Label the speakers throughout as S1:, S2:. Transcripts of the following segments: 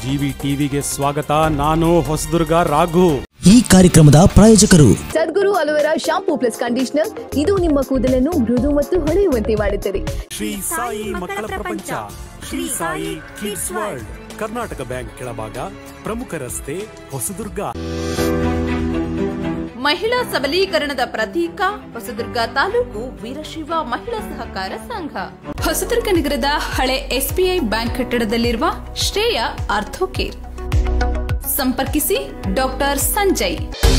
S1: GV ಟಿವಿಗೆ ಸ್ವಾಗತ ನಾನು ಹೊಸದುರ್ಗ ರಾಘು
S2: ಈ ಕಾರ್ಯಕ್ರಮದ ಪ್ರಾಯೋಜಕರು
S3: Sadguru aloe vera shampoo plus conditioner ಇದು ನಿಮ್ಮ ಕೂದಲನ್ನು ಮೃದು ಮತ್ತು ಹೊಳೆಯುವಂತೆ ಮಾಡುತ್ತದೆ
S1: ಶ್ರೀ ಸಾಯಿ ಮಕ್ಕಳ ಪ್ರಪಂಚ Shri Sai kids world Karnataka bank ಕೆಳಭಾಗ ಪ್ರಮುಖ ರಸ್ತೆ ಹೊಸದುರ್ಗ
S4: ಮಹಿಳಾ ಸಬಲೀಕರಣದ ಪ್ರತೀಕ ಹೊಸದುರ್ಗ ತಾಲೂಕು ವೀರಶೈವ ಮಹಿಳಾ ಸಹಕಾರ ಸಂಘ ಹೊಸದುರ್ಗ ನಗರದ ಹಳೆ ಎಸ್ಬಿಐ ಬ್ಯಾಂಕ್ ಕಟ್ಟಡದಲ್ಲಿರುವ ಶ್ರೇಯ ಆರ್ಥೋಕೇರ್ ಸಂಪರ್ಕಿಸಿ ಡಾಕ್ಟರ್ ಸಂಜಯ್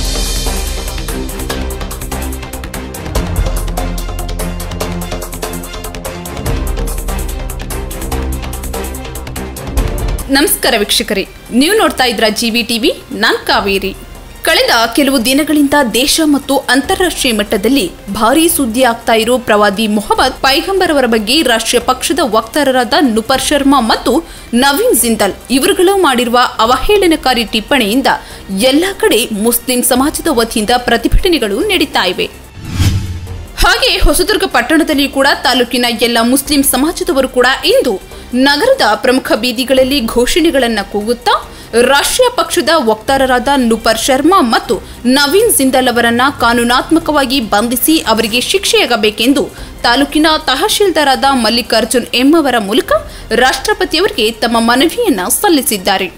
S4: ನಮಸ್ಕಾರ ವೀಕ್ಷಕರೇ ನೀವು ನೋಡ್ತಾ ಇದ್ರ ಜಿವಿ ಟಿವಿ ನಾನ್ ಕಾವೇರಿ ಕಳೆದ ಕೆಲವು ದಿನಗಳಿಂದ ದೇಶ ಮತ್ತು ಅಂತಾರಾಷ್ಟ್ರೀಯ ಮಟ್ಟದಲ್ಲಿ ಭಾರೀ ಸುದ್ದಿ ಆಗ್ತಾ ಇರೋ ಪ್ರವಾದಿ ಮೊಹಮ್ಮದ್ ಪೈಗಂಬರ್ ಅವರ ಬಗ್ಗೆ ರಾಷ್ಟ್ರೀಯ ಪಕ್ಷದ ವಕ್ತಾರರಾದ ನುಪರ್ ಶರ್ಮಾ ಮತ್ತು ನವೀನ್ ಜಿಂದಾಲ್ ಇವರುಗಳು ಮಾಡಿರುವ ಅವಹೇಳನಕಾರಿ ಟಿಪ್ಪಣಿಯಿಂದ ಎಲ್ಲಾ ಕಡೆ ಮುಸ್ಲಿಂ ಸಮಾಜದ ವತಿಯಿಂದ ಪ್ರತಿಭಟನೆಗಳು ನಡೀತಾ ಇವೆ ಹಾಗೆ ಹೊಸದುರ್ಗ ಪಟ್ಟಣದಲ್ಲಿ ಕೂಡ ತಾಲೂಕಿನ ಎಲ್ಲ ಮುಸ್ಲಿಂ ಸಮಾಜದವರು ಕೂಡ ಇಂದು ನಗರದ ಪ್ರಮುಖ ಬೀದಿಗಳಲ್ಲಿ ಘೋಷಣೆಗಳನ್ನ ಕೂಗುತ್ತಾ ರಾಷ್ಟ್ರೀಯ ಪಕ್ಷದ ವಕ್ತಾರರಾದ ನುಪರ್ ಶರ್ಮಾ ಮತ್ತು ನವೀನ್ ಜಿಂದಾಲ್ ಅವರನ್ನ ಕಾನೂನಾತ್ಮಕವಾಗಿ ಬಂಧಿಸಿ ಅವರಿಗೆ ಶಿಕ್ಷೆಯಾಗಬೇಕೆಂದು ತಾಲೂಕಿನ ತಹಶೀಲ್ದಾರಾದ ಮಲ್ಲಿಕಾರ್ಜುನ್ ಎಂ ಅವರ ಮೂಲಕ ರಾಷ್ಟ್ರಪತಿಯವರಿಗೆ ತಮ್ಮ ಮನವಿಯನ್ನ ಸಲ್ಲಿಸಿದ್ದಾರೆ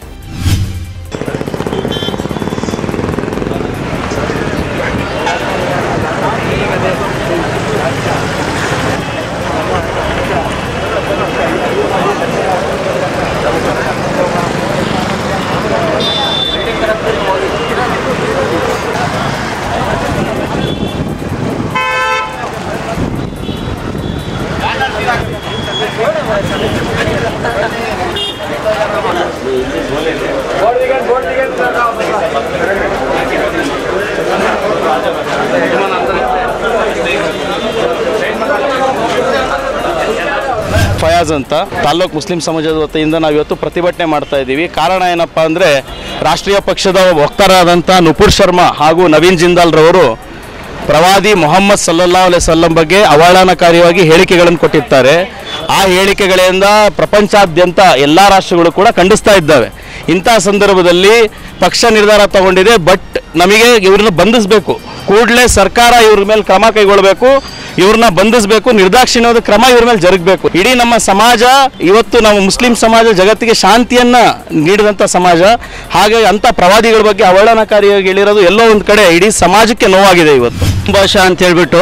S5: ಫಯಾಜ್ ಅಂತ ತಾಲ್ಲೂಕು ಮುಸ್ಲಿಂ ಸಮಾಜದ ವತಿಯಿಂದ ನಾವು ಇವತ್ತು ಪ್ರತಿಭಟನೆ ಮಾಡ್ತಾ ಇದ್ದೀವಿ ಕಾರಣ ಏನಪ್ಪ ಅಂದರೆ ರಾಷ್ಟ್ರೀಯ ಪಕ್ಷದ ವಕ್ತಾರರಾದಂಥ ನುಪುರ್ ಶರ್ಮಾ ಹಾಗೂ ನವೀನ್ ಜಿಂದಾಲ್ ರವರು ಪ್ರವಾದಿ ಮೊಹಮ್ಮದ್ ಸಲ್ಲಲ್ಲಾ ಅಲೈ ಸಲ್ಲಂ ಬಗ್ಗೆ ಅವಹೇಳನಕಾರಿಯಾಗಿ ಹೇಳಿಕೆಗಳನ್ನು ಕೊಟ್ಟಿರ್ತಾರೆ ಆ ಹೇಳಿಕೆಗಳಿಂದ ಪ್ರಪಂಚಾದ್ಯಂತ ಎಲ್ಲ ರಾಷ್ಟ್ರಗಳು ಕೂಡ ಖಂಡಿಸ್ತಾ ಇದ್ದಾವೆ ಇಂಥ ಸಂದರ್ಭದಲ್ಲಿ ಪಕ್ಷ ನಿರ್ಧಾರ ತಗೊಂಡಿದೆ ಬಟ್ ನಮಗೆ ಇವ್ರನ್ನ ಬಂಧಿಸಬೇಕು ಕೂಡಲೇ ಸರ್ಕಾರ ಇವ್ರ ಮೇಲೆ ಕ್ರಮ ಕೈಗೊಳ್ಳಬೇಕು ಇವ್ರನ್ನ ಬಂಧಿಸಬೇಕು ನಿರ್ದಾಕ್ಷಿಣ್ಯವಾದ ಕ್ರಮ ಇವ್ರ ಮೇಲೆ ಜರುಗಬೇಕು ಇಡೀ ನಮ್ಮ ಸಮಾಜ ಇವತ್ತು ನಾವು ಮುಸ್ಲಿಂ ಸಮಾಜ ಜಗತ್ತಿಗೆ ಶಾಂತಿಯನ್ನ ನೀಡಿದಂಥ ಸಮಾಜ ಹಾಗೆ ಅಂಥ ಪ್ರವಾದಿಗಳ ಬಗ್ಗೆ ಅವಹೇಳನಕಾರಿಯಾಗಿ ಹೇಳಿರೋದು ಎಲ್ಲೋ ಒಂದು ಕಡೆ ಇಡೀ ಸಮಾಜಕ್ಕೆ ನೋವಾಗಿದೆ ಇವತ್ತು
S6: ಭಾಷಾ ಅಂತ ಹೇಳ್ಬಿಟ್ಟು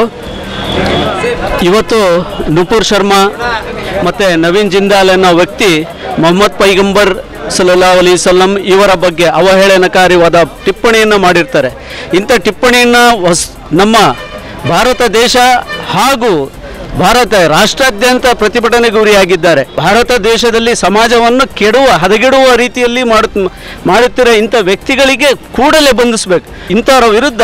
S6: ಇವತ್ತು ನುಪುರ್ ಶರ್ಮಾ ಮತ್ತು ನವೀನ್ ಜಿಂದಾಲ್ ಅನ್ನೋ ವ್ಯಕ್ತಿ ಮೊಹಮ್ಮದ್ ಪೈಗಂಬರ್ ಸಲ್ಲಾ ಅಲಿ ಸಲ್ಲಂ ಇವರ ಬಗ್ಗೆ ಅವಹೇಳನಕಾರಿವಾದ ಟಿಪ್ಪಣಿಯನ್ನು ಮಾಡಿರ್ತಾರೆ ಇಂಥ ಟಿಪ್ಪಣಿಯನ್ನು ಹೊಸ ನಮ್ಮ ಭಾರತ ದೇಶ ಹಾಗೂ ಭಾರತ ರಾಷ್ಟ್ರಾದ್ಯಂತ ಪ್ರತಿಭಟನೆ ಗುರಿಯಾಗಿದ್ದಾರೆ ಭಾರತ ದೇಶದಲ್ಲಿ ಸಮಾಜವನ್ನು ಕೆಡುವ ಹದಗೆಡುವ ರೀತಿಯಲ್ಲಿ ಮಾಡು ಮಾಡುತ್ತಿರೋ ಇಂಥ ವ್ಯಕ್ತಿಗಳಿಗೆ ಕೂಡಲೇ ಬಂಧಿಸಬೇಕು ಇಂಥವರ ವಿರುದ್ಧ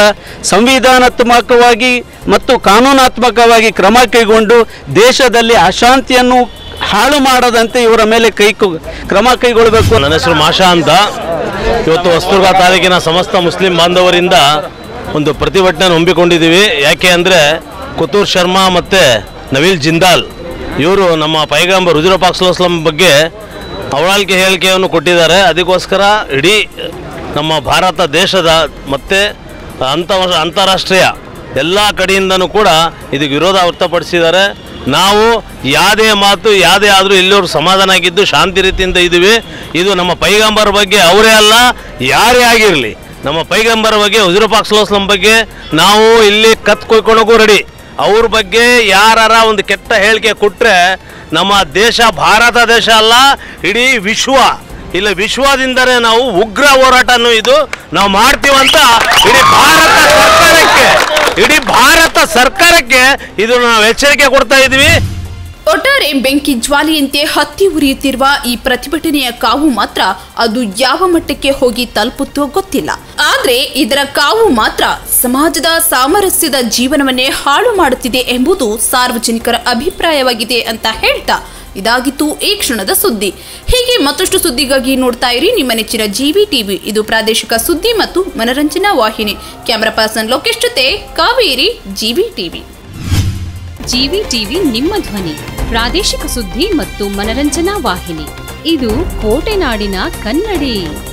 S6: ಸಂವಿಧಾನಾತ್ಮಕವಾಗಿ ಮತ್ತು ಕಾನೂನಾತ್ಮಕವಾಗಿ ಕ್ರಮ ಕೈಗೊಂಡು ದೇಶದಲ್ಲಿ ಅಶಾಂತಿಯನ್ನು ಹಾಳು ಮಾಡದಂತೆ ಇವರ ಮೇಲೆ ಕೈ ಕ್ರಮ ಕೈಗೊಳ್ಳಬೇಕು
S7: ನನ್ನ ಹೆಸರು ಮಾಷಾ ಅಂತ ಇವತ್ತು ಹೊಸದುರ್ಗ ತಾಲೂಕಿನ ಸಮಸ್ತ ಮುಸ್ಲಿಂ ಬಾಂಧವರಿಂದ ಒಂದು ಪ್ರತಿಭಟನೆ ಹಮ್ಮಿಕೊಂಡಿದ್ದೀವಿ ಯಾಕೆ ಅಂದರೆ ಕುತೂರ್ ಶರ್ಮಾ ಮತ್ತು ನವೀಲ್ ಜಿಂದಾಲ್ ಇವರು ನಮ್ಮ ಪೈಗಂಬರ್ ರುಜುರಪಾಕ್ಸ್ಲಂ ಬಗ್ಗೆ ಅವಳಾಳಿಕೆ ಹೇಳಿಕೆಯನ್ನು ಕೊಟ್ಟಿದ್ದಾರೆ ಅದಕ್ಕೋಸ್ಕರ ಇಡೀ ನಮ್ಮ ಭಾರತ ದೇಶದ ಮತ್ತು ಅಂತ ಅಂತಾರಾಷ್ಟ್ರೀಯ ಎಲ್ಲ ಕಡೆಯಿಂದನೂ ಕೂಡ ಇದಕ್ಕೆ ವಿರೋಧ ವ್ಯಕ್ತಪಡಿಸಿದ್ದಾರೆ ನಾವು ಯಾವುದೇ ಮಾತು ಯಾವುದೇ ಆದರೂ ಇಲ್ಲಿಯವರು ಸಮಾಧಾನ ಆಗಿದ್ದು ಶಾಂತಿ ರೀತಿಯಿಂದ ಇದ್ದೀವಿ ಇದು ನಮ್ಮ ಪೈಗಂಬರ್ ಬಗ್ಗೆ ಅವರೇ ಅಲ್ಲ ಯಾರೇ ಆಗಿರಲಿ ನಮ್ಮ ಪೈಗಂಬರ್ ಬಗ್ಗೆ ಹುಜುರಪಾಕ್ಸ್ಲೋಸ್ಲಂ ಬಗ್ಗೆ ನಾವು ಇಲ್ಲಿ ಕತ್ ಕೊಯ್ಕೊಳಕ್ಕೂ ರೆಡಿ ಅವ್ರ ಬಗ್ಗೆ ಯಾರಾರ ಒಂದು ಕೆಟ್ಟ ಹೇಳಿಕೆ ಕೊಟ್ಟರೆ ನಮ್ಮ ದೇಶ ಭಾರತ ದೇಶ ಅಲ್ಲ ಇಡೀ ವಿಶ್ವ ಇಲ್ಲ ವಿಶ್ವದಿಂದಲೇ ನಾವು ಉಗ್ರ ಹೋರಾಟನೂ ಇದು ನಾವು ಮಾಡ್ತೀವಂತ ಇಡೀ ಭಾರತ ಸರ್ಕಾರಕ್ಕೆ ಇಡೀ ಭಾರತ ಸರ್ಕಾರಕ್ಕೆ ಇದು ನಾವು ಎಚ್ಚರಿಕೆ ಕೊಡ್ತಾ ಇದ್ವಿ
S4: ಒಟ್ಟಾರೆ ಬೆಂಕಿ ಜ್ವಾಲೆಯಂತೆ ಹತ್ತಿ ಉರಿಯುತ್ತಿರುವ ಈ ಪ್ರತಿಭಟನೆಯ ಕಾವು ಮಾತ್ರ ಅದು ಯಾವ ಮಟ್ಟಕ್ಕೆ ಹೋಗಿ ತಲುಪುತ್ತೋ ಗೊತ್ತಿಲ್ಲ ಆದ್ರೆ ಇದರ ಕಾವು ಮಾತ್ರ ಸಮಾಜದ ಸಾಮರಸ್ಯದ ಜೀವನವನ್ನೇ ಹಾಳು ಮಾಡುತ್ತಿದೆ ಎಂಬುದು ಸಾರ್ವಜನಿಕರ ಅಭಿಪ್ರಾಯವಾಗಿದೆ ಅಂತ ಹೇಳ್ತಾ ಇದಾಗಿತ್ತು ಈ ಕ್ಷಣದ ಸುದ್ದಿ ಹೀಗೆ ಮತ್ತಷ್ಟು ಸುದ್ದಿಗಾಗಿ ನೋಡ್ತಾ ಇರಿ ನಿಮ್ಮ ನೆಚ್ಚಿನ ಜಿವಿ ಟಿವಿ ಇದು ಪ್ರಾದೇಶಿಕ ಸುದ್ದಿ ಮತ್ತು ಮನರಂಜನಾ ವಾಹಿನಿ ಕ್ಯಾಮರಾ ಪರ್ಸನ್ ಲೋಕೇಶ್ ಜೊತೆ Kaveri GV TV
S8: GV TV ನಿಮ್ಮ ಧ್ವನಿ ಪ್ರಾದೇಶಿಕ ಸುದ್ದಿ ಮತ್ತು ಮನರಂಜನಾ ವಾಹಿನಿ ಇದು ಕೋಟೆನಾಡಿನ ಕನ್ನಡಿ